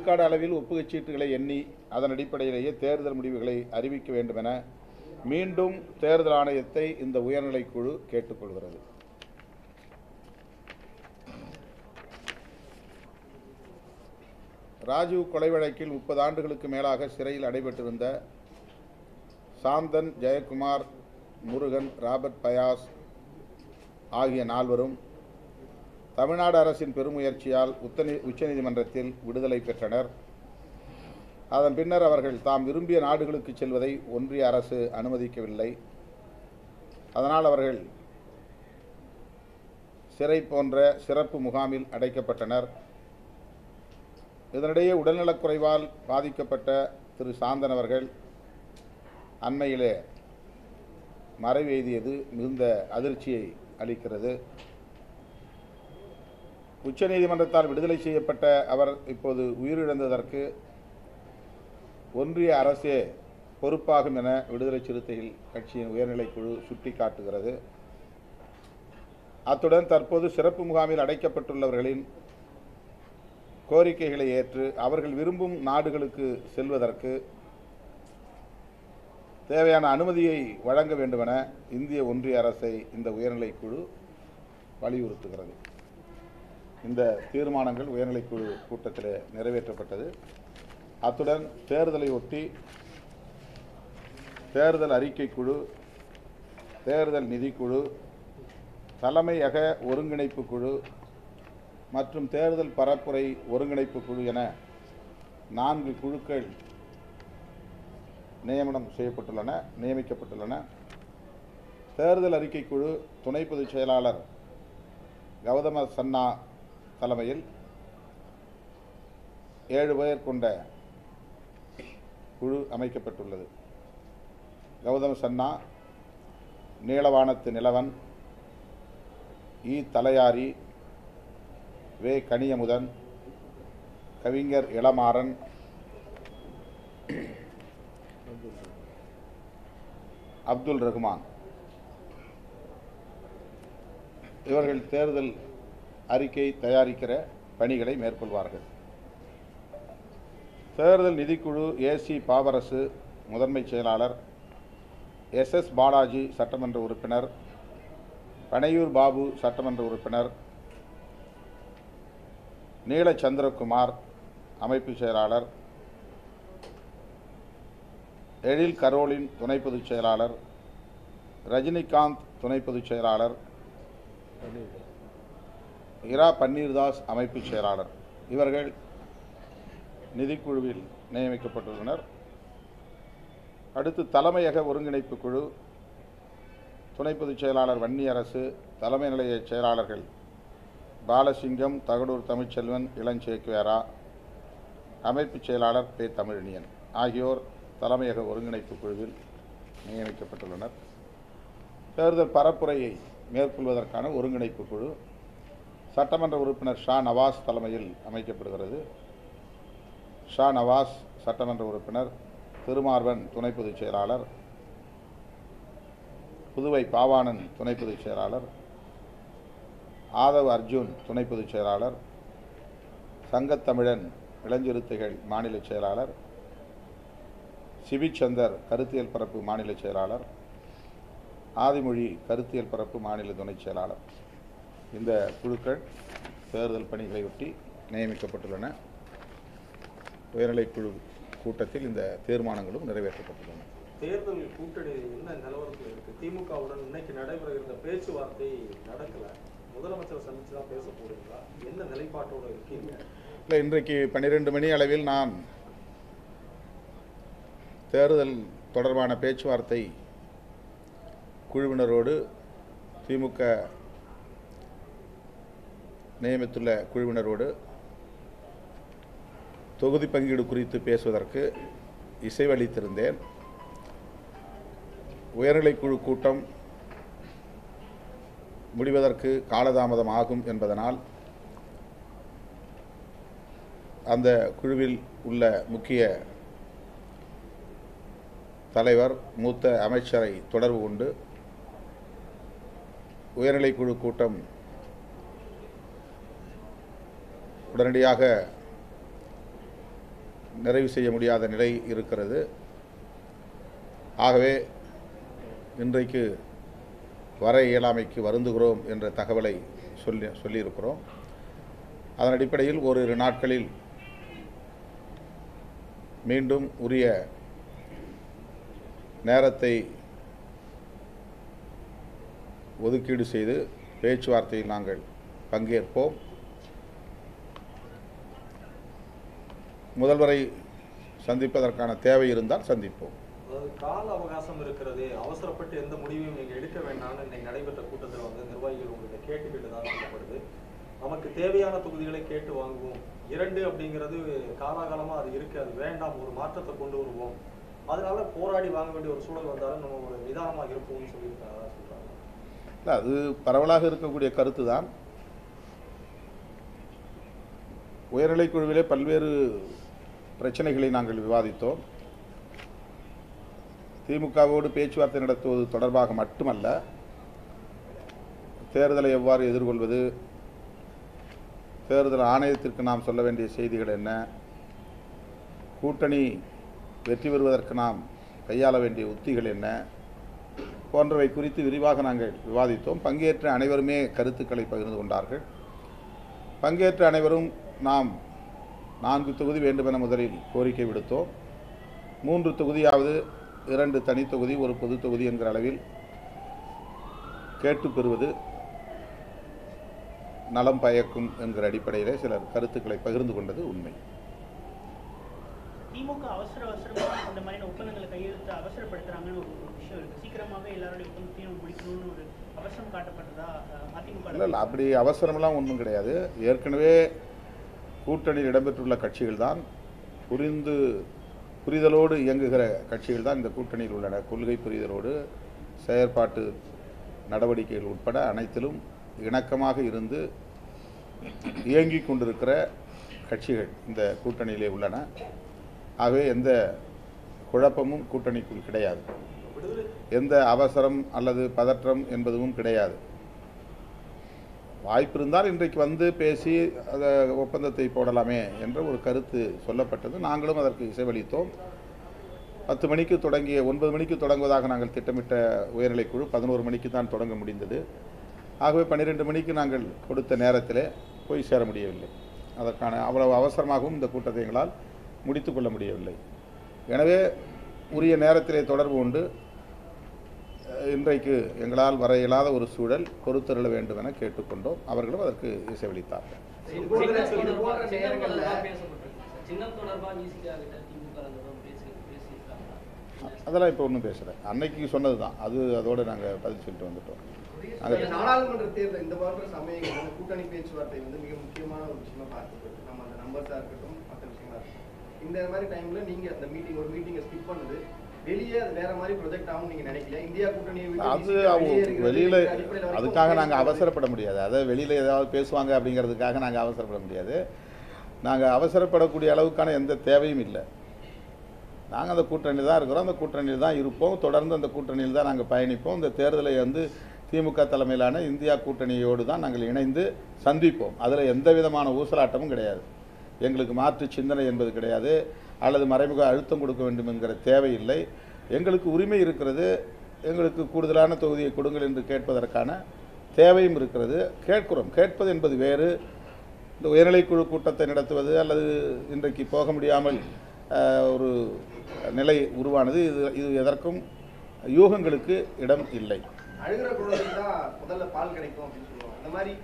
விழுக்காடு அளவில் ஒப்புகைச் சீட்டுகளை எண்ணி அதன் அடிப்படையிலேயே தேர்தல் முடிவுகளை அறிவிக்க வேண்டும் என மீண்டும் தேர்தல் ஆணையத்தை இந்த உயர்நிலைக் குழு கேட்டுக்கொள்கிறது ராஜீவ் கொலை வழக்கில் முப்பது ஆண்டுகளுக்கு மேலாக சிறையில் அடைபட்டிருந்த சாந்தன் ஜெயக்குமார் முருகன் ராபர்ட் பயாஸ் ஆகிய நால்வரும் தமிழ்நாடு அரசின் பெருமுயற்சியால் உத்தனி உச்சநீதிமன்றத்தில் விடுதலை பெற்றனர் அதன் பின்னர் அவர்கள் தாம் விரும்பிய நாடுகளுக்கு செல்வதை ஒன்றிய அரசு அனுமதிக்கவில்லை அதனால் அவர்கள் சிறை போன்ற சிறப்பு முகாமில் அடைக்கப்பட்டனர் இதனிடையே உடல்நலக்குறைவால் பாதிக்கப்பட்ட திரு சாந்தன் அவர்கள் அண்மையிலே மறைவெய்தியது மிகுந்த அதிர்ச்சியை அளிக்கிறது உச்சநீதிமன்றத்தால் விடுதலை செய்யப்பட்ட அவர் இப்போது உயிரிழந்ததற்கு ஒன்றிய அரசே பொறுப்பாகும் என விடுதலை சிறுத்தைகள் கட்சியின் உயர்நிலைக் குழு சுட்டிக்காட்டுகிறது அத்துடன் தற்போது சிறப்பு முகாமில் அடைக்கப்பட்டுள்ளவர்களின் கோரிக்கைகளை ஏற்று அவர்கள் விரும்பும் நாடுகளுக்கு செல்வதற்கு தேவையான அனுமதியை வழங்க வேண்டுமென இந்திய ஒன்றிய அரசை இந்த உயர்நிலைக் குழு வலியுறுத்துகிறது இந்த தீர்மானங்கள் உயர்நிலைக் குழு கூட்டத்தில் நிறைவேற்றப்பட்டது அத்துடன் தேர்தலை ஒட்டி தேர்தல் அறிக்கை குழு தேர்தல் நிதிக்குழு தலைமையக ஒருங்கிணைப்பு குழு மற்றும் தேர்தல் பரப்புரை ஒருங்கிணைப்பு குழு என நான்கு குழுக்கள் நியமனம் செய்யப்பட்டுள்ளன நியமிக்கப்பட்டுள்ளன தேர்தல் அறிக்கை குழு துணை பொதுச் செயலாளர் கௌதம சன்னா தலைமையில் ஏழு பேர் கொண்ட குழு அமைக்கப்பட்டுள்ளது கௌதம சன்னா நீளவானத்து நிலவன் இ தலையாரி வே கனியமுதன் கவிஞர் இளமாறன் அப்துல் ரஹ்மான் இவர்கள் தேர்தல் அறிக்கை தயாரிக்கிற பணிகளை மேற்கொள்வார்கள் தேர்தல் நிதிக்குழு ஏசி பாவரசு முதன்மைச் செயலாளர் எஸ் எஸ் பாலாஜி சட்டமன்ற உறுப்பினர் பனையூர் பாபு சட்டமன்ற உறுப்பினர் நீல சந்திரகுமார் அமைப்பு செயலாளர் எழில் கரோலின் துணை பொதுச் செயலாளர் ரஜினிகாந்த் துணை பொதுச் செயலாளர் இரா பன்னீர்தாஸ் அமைப்பு செயலாளர் இவர்கள் நிதிக்குழுவில் நியமிக்கப்பட்டுள்ளனர் அடுத்து தலைமையக ஒருங்கிணைப்பு குழு துணை பொதுச் செயலாளர் வன்னியரசு தலைமை நிலைய செயலாளர்கள் பாலசிங்கம் தகடூர் தமிழ்ச்செல்வன் இளஞ்சேக்குவேரா அமைப்புச் செயலாளர் பே தமிழினியன் ஆகியோர் தலைமையக ஒருங்கிணைப்பு குழுவில் நியமிக்கப்பட்டுள்ளனர் தேர்தல் பரப்புரையை மேற்கொள்வதற்கான ஒருங்கிணைப்பு குழு சட்டமன்ற உறுப்பினர் ஷா நவாஸ் தலைமையில் அமைக்கப்படுகிறது ஷா நவாஸ் சட்டமன்ற உறுப்பினர் திருமார்வன் துணை பொதுச் செயலாளர் புதுவை பாவாணன் துணை பொதுச் செயலாளர் ஆதவ் அர்ஜுன் துணை பொதுச் செயலாளர் சங்கத்தமிழன் இளஞ்சிறுத்தைகள் மாநில செயலாளர் சிபிச்சந்தர் கருத்தியல் பரப்பு மாநில செயலாளர் ஆதிமொழி கருத்தியல் பரப்பு மாநில துணைச் செயலாளர் இந்த குழுக்கள் தேர்தல் பணிகளையொட்டி நியமிக்கப்பட்டுள்ளன உயர்நிலைக் குழு கூட்டத்தில் இந்த தீர்மானங்களும் நிறைவேற்றப்பட்டுள்ளன தேர்தல் கூட்டணி என்ன நிலவரத்தில் இருக்கு திமுகவுடன் இன்னைக்கு நடைபெற இருந்த பேச்சுவார்த்தை நடக்கல முதலமைச்சர் சந்திச்சு தான் பேச போறீங்களா என்ன நிலைப்பாட்டோட இருக்கீங்க இல்லை இன்றைக்கு பன்னிரெண்டு மணி அளவில் நான் தேர்தல் தொடர்பான பேச்சுவார்த்தை குழுவினரோடு திமுக நியமித்துள்ள குழுவினரோடு தொகுதி பங்கீடு குறித்து பேசுவதற்கு இசைவளித்திருந்தேன் உயர்நிலைக் குழு கூட்டம் முடிவதற்கு காலதாமதம் ஆகும் என்பதனால் அந்த குழுவில் உள்ள முக்கிய தலைவர் மூத்த அமைச்சரை தொடர்பு கொண்டு உயர்நிலைக் குழு கூட்டம் உடனடியாக நிறைவு செய்ய முடியாத நிலை இருக்கிறது ஆகவே இன்றைக்கு வர இயலாமைக்கு வருந்துகிறோம் என்ற தகவலை சொல்லி சொல்லியிருக்கிறோம் அதன் அடிப்படையில் ஓரிரு நாட்களில் மீண்டும் உரிய நேரத்தை ஒதுக்கீடு செய்து பேச்சுவார்த்தையில் நாங்கள் பங்கேற்போம் முதல்வரை சந்திப்பதற்கான தேவை இருந்தால் சந்திப்போம் அதாவது கால அவகாசம் இருக்கிறது அவசரப்பட்டு எந்த முடிவையும் நீங்க எடுக்க வேண்டாம்னு இன்னைக்கு நடைபெற்ற கூட்டத்தில் வந்து நிர்வாகிகள் உங்கள்கிட்ட கேட்டுக்கிட்டு தான் சொல்லப்படுது நமக்கு தேவையான தொகுதிகளை கேட்டு வாங்குவோம் இரண்டு அப்படிங்கிறது காலாகாலமா அது இருக்கு அது வேண்டாம் ஒரு மாற்றத்தை கொண்டு வருவோம் அதனால போராடி வாங்க வேண்டிய ஒரு சூழல் வந்தாலும் நம்ம ஒரு நிதானமாக இருப்போம்னு சொல்லியிருக்காங்க சொல்றாங்க இல்லை அது பரவலாக இருக்கக்கூடிய கருத்து தான் உயர்நிலைக் குழுவிலே பல்வேறு பிரச்சனைகளை நாங்கள் விவாதித்தோம் திமுகவோடு பேச்சுவார்த்தை நடத்துவது தொடர்பாக மட்டுமல்ல தேர்தலை எவ்வாறு எதிர்கொள்வது தேர்தல் ஆணையத்திற்கு நாம் சொல்ல வேண்டிய செய்திகள் என்ன கூட்டணி வெற்றி பெறுவதற்கு நாம் கையாள வேண்டிய உத்திகள் என்ன போன்றவை குறித்து விரிவாக நாங்கள் விவாதித்தோம் பங்கேற்ற அனைவருமே கருத்துக்களை பகிர்ந்து கொண்டார்கள் பங்கேற்ற அனைவரும் நாம் நான்கு தொகுதி வேண்டுமென முதலில் கோரிக்கை விடுத்தோம் மூன்று தொகுதியாவது இரண்டு தனி தொகுதி ஒரு பொது தொகுதி என்கிற அளவில் கேட்டு பெறுவது நலம் பயக்கும் என்கிற அடிப்படையிலே சிலர் கருத்துக்களை பகிர்ந்து கொண்டது உண்மை திமுக அவசர அவசரமா இந்த மாதிரியான ஒப்பந்தங்களை கையெழுத்து அவசரப்படுத்துறாங்கன்னு ஒரு ஒரு விஷயம் இருக்கு சீக்கிரமாவே எல்லாருடைய ஒப்பந்தத்தையும் முடிக்கணும்னு ஒரு அவசரம் காட்டப்பட்டதா அஹ், அதிமுக இல்லை இல்லை அப்படி அவசரமெல்லாம் ஒன்றும் கிடையாது ஏற்கனவே கூட்டணியில் இடம்பெற்றுள்ள கட்சிகள் தான் புரிந்து புரிதலோடு இயங்குகிற கட்சிகள் தான் இந்த கூட்டணியில் உள்ளன கொள்கை புரிதலோடு செயற்பாட்டு நடவடிக்கைகள் உட்பட அனைத்திலும் இணக்கமாக இருந்து இயங்கிக் கொண்டிருக்கிற கட்சிகள் இந்த கூட்டணியிலே உள்ளன ஆகவே எந்த குழப்பமும் கூட்டணிக்குள் கிடையாது விடுதலை எந்த அவசரம் அல்லது பதற்றம் என்பதும் கிடையாது வாய்ப்பு இருந்தால் இன்றைக்கு வந்து பேசி அந்த ஒப்பந்தத்தை போடலாமே என்ற ஒரு கருத்து சொல்லப்பட்டது நாங்களும் அதற்கு இசைவளித்தோம் பத்து மணிக்கு தொடங்கிய ஒன்பது மணிக்கு தொடங்குவதாக நாங்கள் திட்டமிட்ட உயர்நிலைக்குழு பதினோரு மணிக்கு தான் தொடங்க முடிந்தது ஆகவே பன்னிரெண்டு மணிக்கு நாங்கள் கொடுத்த நேரத்திலே போய் சேர முடியவில்லை அதற்கான அவ்வளவு அவசரமாகவும் இந்த கூட்டத்தை எங்களால் முடித்து கொள்ள முடியவில்லை எனவே உரிய நேரத்திலே தொடர்பு கொண்டு அஹ், இன்றைக்கு எங்களால் வர இயலாத ஒரு சூழல் பொறுத்தருள வேண்டும் என கேட்டுக்கொண்டோம் அவர்களும் அதற்கு இசைவளித்தார்கள் சின்னம் தொடர்பா சின்னம் தொடர்பா பேசப்பட்டிருக்கு சார். சின்னம் தொடர்பா விசிகா கிட்ட திமுக ரெண்டு பேசி பேசியிருக்காங்களா அதெல்லாம் இப்போ ஒன்றும் பேசலை அன்னைக்கு சொன்னது தான் அது அதோடு நாங்கள் பதில் சொல்லிட்டு வந்துட்டோம் இந்த நாடாளுமன்ற தேர்தல் இந்த மாதிரி சமயங்கள் வந்து கூட்டணி பேச்சுவார்த்தை வந்து மிக முக்கியமான ஒரு விஷயமா பார்க்கப்படுது நம்ம அந்த நம்பர்ஸா இருக்கட்டும் மற்ற விஷயங்களா இருக்கட்டும் இந்த மாதிரி டைம்ல நீங்க அந்த மீட்டிங் ஒரு மீட்டிங்கை ஸ்கிப் பண்ணது வெளியே அது வேற மாதிரி ப்ரொஜெக்ட் ஆகும் நீங்க நினைக்கல இந்தியா கூட்டணியை விட்டு அது விசிக அவங்க வெளியே இருக்கிறது வெளியில் இந்த அடிப்படையில வரைக்கும் அதுக்காக நாங்கள் பேசுறது. அவசரப்பட முடியாது அதை வெளியில் ஏதாவது பேசுவாங்க அப்படிங்கிறதுக்காக நாங்கள் அவசரப்பட முடியாது நாங்கள் அவசரப்படக்கூடிய அளவுக்கான எந்த தேவையும் இல்லை நாங்கள் அந்த கூட்டணியில் தான் இருக்கிறோம் அந்த கூட்டணியில் தான் இருப்போம் தொடர்ந்து அந்த கூட்டணியில் தான் நாங்கள் பயணிப்போம் இந்த தேர்தலை வந்து திமுக தலைமையிலான இந்தியா கூட்டணியோடு தான் நாங்கள் இணைந்து சந்திப்போம் அதில் எந்த விதமான ஊசலாட்டமும் கிடையாது எங்களுக்கு மாற்று சிந்தனை என்பது கிடையாது அல்லது மறைமுக அழுத்தம் கொடுக்க வேண்டும் என்கிற தேவையில்லை எங்களுக்கு உரிமை இருக்கிறது எங்களுக்கு கூடுதலான தொகுதியை கொடுங்கள் என்று கேட்பதற்கான தேவையும் இருக்கிறது கேட்கிறோம் கேட்பது என்பது வேறு இந்த உயர்நிலைக்குழு கூட்டத்தை நடத்துவது அல்லது இன்றைக்கு போக முடியாமல் அஹ், ஒரு நிலை உருவானது இது இது எதற்கும் யூகங்களுக்கு இடம் இல்லை அழுகிற குழந்தைக்கு தான் முதல்ல பால் கிடைக்கும் அப்படின்னு சொல்லுவாங்க அந்த மாதிரி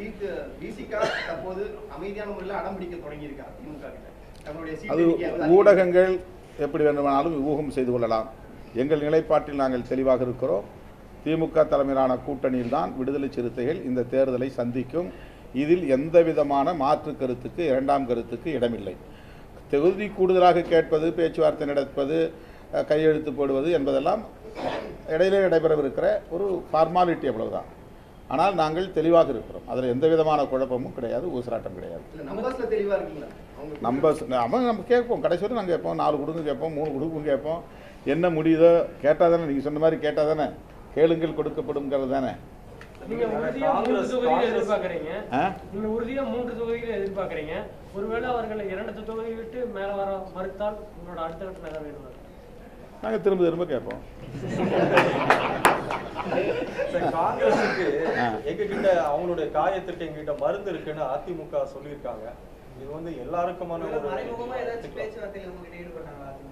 விசிகா தற்போது அமைதியான முறையில் அடம் பிடிக்க தொடங்கியிருக்காங்க திமுக கிட்ட தங்களுடைய சீட்டு அது எண்ணிக்கையை வந்து ஊடகங்கள் எப்படி வேண்டுமானாலும் ஊகம் செய்து கொள்ளலாம் எங்கள் நிலைப்பாட்டில் நாங்கள் தெளிவாக இருக்கிறோம் திமுக தலைமையிலான கூட்டணியில் தான் விடுதலை சிறுத்தைகள் இந்த தேர்தலை சந்திக்கும் இதில் எந்த விதமான மாற்று கருத்துக்கு இரண்டாம் கருத்துக்கு இடமில்லை தொகுதி கூடுதலாக கேட்பது பேச்சுவார்த்தை நடப்பது அஹ், கையெழுத்து போடுவது என்பதெல்லாம் இடையிலே நடைபெறவிருக்கிற ஒரு ஃபார்மாலிட்டி அவ்வளவுதான் ஆனால் நாங்கள் தெளிவாக இருக்கிறோம் அதில் எந்த விதமான குழப்பமும் கிடையாது ஊசலாட்டம் கிடையாது இல்ல நம்பர்ஸ்ல தெளிவா இருக்குங்களா அவங்க நம்ம அவன் நம்ம கேட்போம் கடைசி வரை நாங்கள் கேட்போம் நாலு குடும்பம் கேட்போம் மூணு குடும்பம் கேட்போம் என்ன முடியுதோ கேட்டால் தானே நீங்கள் சொன்ன மாதிரி கேட்டால் தானே கேளுங்கள் கொடுக்கப்படுங்கிறது தானே நீங்க உறுதியா மூன்று காங்கிரஸ் தொகுதியில காங்கிரஸ் எதிர்பார்க்கறீங்க ஆ நீங்க உறுதியா மூன்று தொகுதியில எதிர்பார்க்கறீங்க ஒருவேளை அவர்கள் இரண்டு தொகுதியை விட்டு மேல வர மறுத்தால் உங்களோட அடுத்த கட்ட நகர்வு என்ன நாங்கள் திரும்ப திரும்ப கேட்போம் சார், காங்கிரஸுக்கு ஆ. எங்க கிட்ட அவங்களுடைய காயத்திற்கு எங்க கிட்ட மருந்து இருக்குன்னு அதிமுக சொல்லியிருக்காங்க இது வந்து எல்லாருக்குமான ஒரு மறைமுகமா ஏதாச்சும் பேச்சுவார்த்தையில் உங்ககிட்ட ஈடுபட்டாங்களா அதிமுக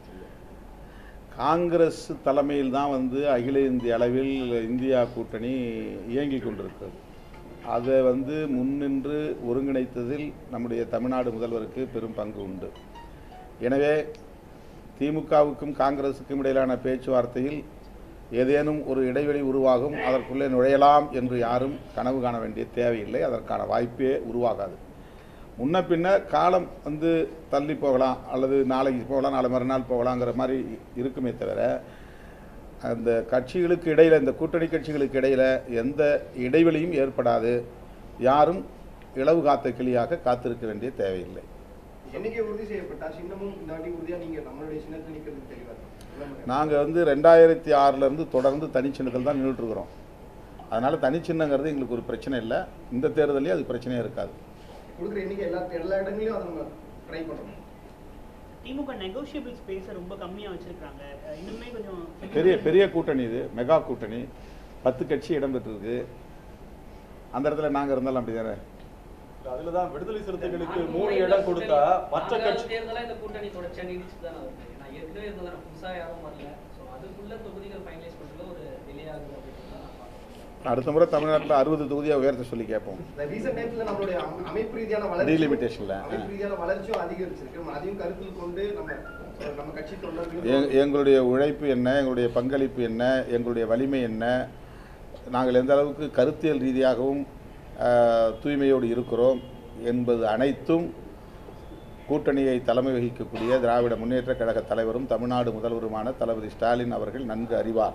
காங்கிரஸ் தலைமையில் தான் வந்து அகில இந்திய அளவில் இந்தியா கூட்டணி இயங்கிக் கொண்டிருக்கிறது அதை வந்து முன்னின்று ஒருங்கிணைத்ததில் நம்முடைய தமிழ்நாடு முதல்வருக்கு பெரும் பங்கு உண்டு எனவே திமுகவுக்கும் காங்கிரஸுக்கும் இடையிலான பேச்சுவார்த்தையில் ஏதேனும் ஒரு இடைவெளி உருவாகும் அதற்குள்ளே நுழையலாம் என்று யாரும் கனவு காண வேண்டிய தேவையில்லை அதற்கான வாய்ப்பே உருவாகாது முன்ன பின்ன காலம் வந்து தள்ளி போகலாம் அல்லது நாளைக்கு போகலாம் நாளை மறுநாள் போகலாங்கிற மாதிரி இருக்குமே தவிர அந்த கட்சிகளுக்கு இடையில் இந்த கூட்டணி கட்சிகளுக்கு இடையில் எந்த இடைவெளியும் ஏற்படாது யாரும் இளவு காத்த கிளியாக காத்திருக்க வேண்டிய தேவையில்லை எண்ணிக்கை உறுதி செய்யப்பட்டா சின்னமும் இந்த வாட்டி உறுதியா நீங்க நம்மளுடைய சின்னத்தில் நிற்கிறது தெளிவா இருக்கு. நாங்கள் வந்து ரெண்டாயிரத்தி ஆறிலேருந்து தொடர்ந்து தனிச்சின்னத்தில் தான் நின்றுட்டு இருக்கிறோம் அதனால் தனிச்சின்னங்கிறது எங்களுக்கு ஒரு பிரச்சனை இல்லை இந்த தேர்தலையும் அது பிரச்சனையே இருக்காது கொடுக்குற எண்ணிக்கை எல்லா எல்லா இடங்களையும் அதை நம்ம ட்ரை பண்றோம் திமுக நெகோஷியபிள் ஸ்பேஸை ரொம்ப கம்மியா வச்சிருக்காங்க அஹ் இன்னுமே கொஞ்சம் பெரிய பெரிய கூட்டணி இது மெகா கூட்டணி பத்து கட்சி இடம்பெற்றிருக்கு அந்த இடத்துல நாங்கள் இருந்தாலும் அப்படி தானே அதுலதான் விடுதலை சிறுத்தைகளுக்கு மூணு இடம் கொடுத்தா மற்ற கட்சி தேர்தலா இந்த கூட்டணி தொடர்ச்சியா நீடிச்சு தானே வருது ஏன்னா ஏற்கனவே இருந்ததான புதுசா யாரும் வரல சோ அதுக்குள்ள தொகுதிகள் ஃபைனலைஸ் பண்றதுல ஒரு டிலே ஆகுது அப்படின்றத நான் பார்க்கிறேன் அடுத்த முறை தமிழ்நாட்டில் அறுபது தொகுதியை உயர்த்த சொல்லி கேட்போம் இந்த ரீசெண்ட் டைம்ஸ்ல நம்மளுடைய அமை- அமைப்பு ரீதியான வளர்ச்சி Delimitation-ல, ஆ. அமைப்பு ரீதியான வளர்ச்சியும் அதிகரிச்சிருக்கு நம்ம அதையும் கருத்தில் கொண்டு நம்ம நம்ம கட்சி எங் தொண்டர்கள் எங்களுடைய உழைப்பு என்ன எங்களுடைய பங்களிப்பு என்ன எங்களுடைய வலிமை என்ன நாங்கள் எந்த அளவுக்கு கருத்தியல் ரீதியாகவும் ஆஹ், தூய்மையோடு இருக்கிறோம் என்பது அனைத்தும் கூட்டணியை தலைமை வகிக்கக்கூடிய திராவிட முன்னேற்றக் கழக தலைவரும் தமிழ்நாடு முதல்வருமான தளபதி ஸ்டாலின் அவர்கள் நன்கு அறிவார்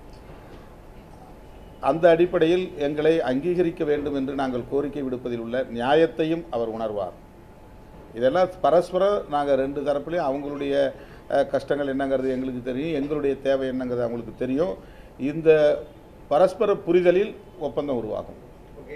அந்த அடிப்படையில் எங்களை அங்கீகரிக்க வேண்டும் என்று நாங்கள் கோரிக்கை விடுப்பதில் உள்ள நியாயத்தையும் அவர் உணர்வார் இதெல்லாம் பரஸ்பரம் நாங்கள் ரெண்டு தரப்புலையும் அவங்களுடைய அஹ், கஷ்டங்கள் என்னங்கிறது எங்களுக்கு தெரியும் எங்களுடைய தேவை என்னங்கிறது அவங்களுக்கு தெரியும் இந்த பரஸ்பர புரிதலில் ஒப்பந்தம் உருவாகும் ஓகே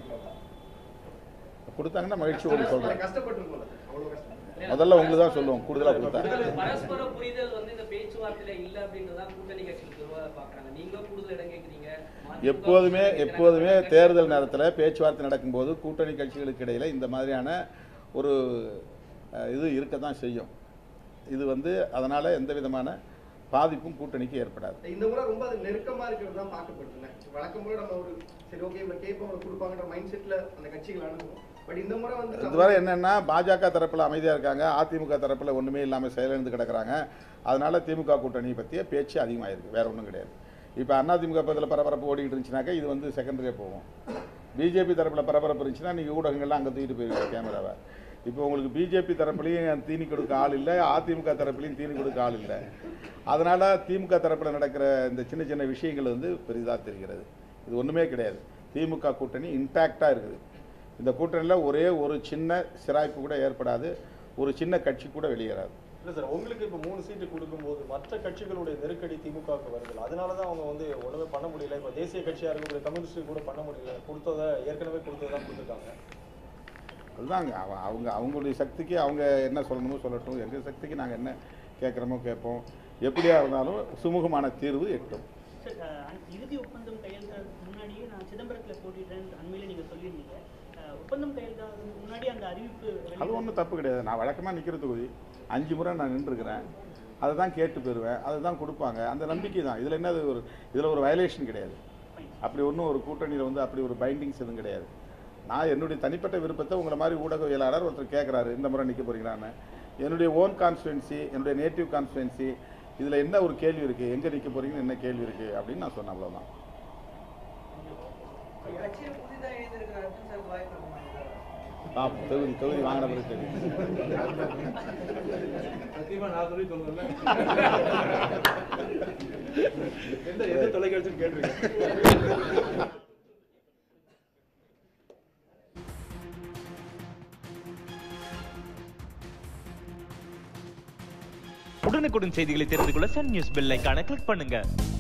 கொடுத்தாங்கன்னா மகிழ்ச்சியோடு சொல்கிறேன் கஷ்டப்பட்டிருக்கோம் அவ்வளவு கஷ்டம் முதல்ல உங்களுக்கு தான் சொல்லுவோம் கூடுதலாக கொடுத்தா பரஸ்பர புரிதல் வந்து இந்த பேச்சுவார்த்தையில இல்ல அப்படின்றதான் கூட்டணி கட்சிகள் பொதுவாக பாக்குறாங்க நீங்க கூடுதல் இடம் கேக்குறீங்க மதிமுக எப்போதுமே கேக்குறாங்க. எப்போதுமே தேர்தல் நேரத்தில் பேச்சுவார்த்தை நடக்கும்போது கூட்டணி கட்சிகளுக்கு இடையில் இந்த மாதிரியான ஒரு அஹ், இது இருக்க தான் செய்யும் இது வந்து அதனால் எந்த விதமான பாதிப்பும் கூட்டணிக்கு ஏற்படாது இந்த முறை ரொம்ப அது நெருக்கமா இருக்கிறது தான் பார்க்கப்படுதுங்க வழக்கம் போல நம்ம ஒரு சரி ஓகே இவ்வளவு கேட்போம் இவ்வளவு கொடுப்பாங்கன்ற மைண்ட் செட்ல அந்த கட்சிகள் அணுகும் பட் இந்த முறை வந்து இதுவரை என்னென்னா பாஜக தரப்பில் அமைதியாக இருக்காங்க அதிமுக தரப்பில் ஒன்றுமே இல்லாமல் செயலிழந்து கிடக்குறாங்க அதனால் திமுக கூட்டணியை பற்றிய பேச்சு அதிகமாகிருக்கு வேற ஒன்றும் கிடையாது இப்போ அதிமுக பக்கத்தில் பரபரப்பு ஓடிக்கிட்டு இருந்துச்சுனாக்கா இது வந்து செகண்டரியாக போகும் பிஜேபி தரப்பில் பரபரப்பு இருந்துச்சுன்னா நீங்கள் ஊடகங்கள்லாம் அங்கே தூக்கிட்டு போயிருக்கீங்க கேமராவை இப்போ உங்களுக்கு பிஜேபி தரப்புலையும் தீனி கொடுக்க ஆள் இல்லை அதிமுக தரப்புலையும் தீனி கொடுக்க ஆள் இல்லை அதனால் திமுக தரப்பில் நடக்கிற இந்த சின்ன சின்ன விஷயங்கள் வந்து பெரிதாக தெரிகிறது இது ஒன்றுமே கிடையாது திமுக கூட்டணி இன்டாக்டாக இருக்குது இந்த கூட்டணியில் ஒரே ஒரு சின்ன சிராய்ப்பு கூட ஏற்படாது ஒரு சின்ன கட்சி கூட வெளியேறாது இல்ல சார் உங்களுக்கு இப்ப மூணு சீட்டு கொடுக்கும்போது மற்ற கட்சிகளுடைய நெருக்கடி திமுகவுக்கு வருது அதனாலதான் அவங்க வந்து ஒண்ணுமே பண்ண முடியல இப்ப தேசிய கட்சியா இருக்கக்கூடிய கம்யூனிஸ்ட் கூட பண்ண முடியல கொடுத்ததை ஏற்கனவே கொடுத்ததான் கொடுத்துருக்காங்க அதுதாங்க அவ- அவங்க அவங்களுடைய சக்திக்கு அவங்க என்ன சொல்லணுமோ சொல்லட்டும் எங்கள் சக்திக்கு நாங்கள் என்ன கேட்குறோமோ கேட்போம் எப்படியா இருந்தாலும் சுமூகமான தீர்வு எட்டும் சார் அஹ், அன்- இறுதி ஒப்பந்தம் கையெழுத்தாகிறதுக்கு முன்னாடியே நான் சிதம்பரத்தில் போட்டிட்டேன் அண்மையில் நீங்கள் சொல்லியிருந்தீங்க அஹ், ஒப்பந்தம் கையெழுத்தாகிறதுக்கு முன்னாடி அந்த அறிவிப்பு அது வெளியிட- ஒன்றும் தப்பு கிடையாது நான் வழக்கமாக நிற்கிற தொகுதி அஞ்சு முறை நான் நின்றுருக்கிறேன் அதை தான் கேட்டு பெறுவேன் அதை தான் கொடுப்பாங்க அந்த நம்பிக்கை தான் இதில் என்ன ஒரு இதில் ஒரு வயலேஷன் கிடையாது அப்படி ஒன்றும் ஒரு கூட்டணியில் வந்து அப்படி ஒரு பைண்டிங்ஸ் எதுவும் கிடையாது நான் என்னுடைய தனிப்பட்ட விருப்பத்தை உங்களை மாதிரி ஊடகவியலாளர் ஒருத்தர் கேட்குறாரு இந்த முறை நிற்க போறீங்களான்னு என்னுடைய ஓன் கான்ஸ்டுவன்சி என்னுடைய நேட்டிவ் கான்ஸ்டுவன்சி இதில் என்ன ஒரு கேள்வி இருக்குது எங்கே நிற்க போறீங்கன்னு என்ன கேள்வி இருக்குது அப்படின்னு நான் சொன்னேன் அவ்வளோதான் கட்சியில் புதிதாக எழுந்திருக்கிற அர்ஜுன் சார் வாய்ப்பு இருக்குமா இதுல? பார்ப்போம் தொகுதி தொகுதி வாங்கின பிறகு தெரியும் சத்தியமா நான் சொல்லி சொல்லுவேன்ல எந்த எந்த தொலைக்காட்சின்னு கேட்டிருக்கேன் உடனுக்குடன் செய்திகளை தெரிந்து கொள்ள சன் நியூஸ் பெல் ஐகானை கிளிக் பண்ணுங்க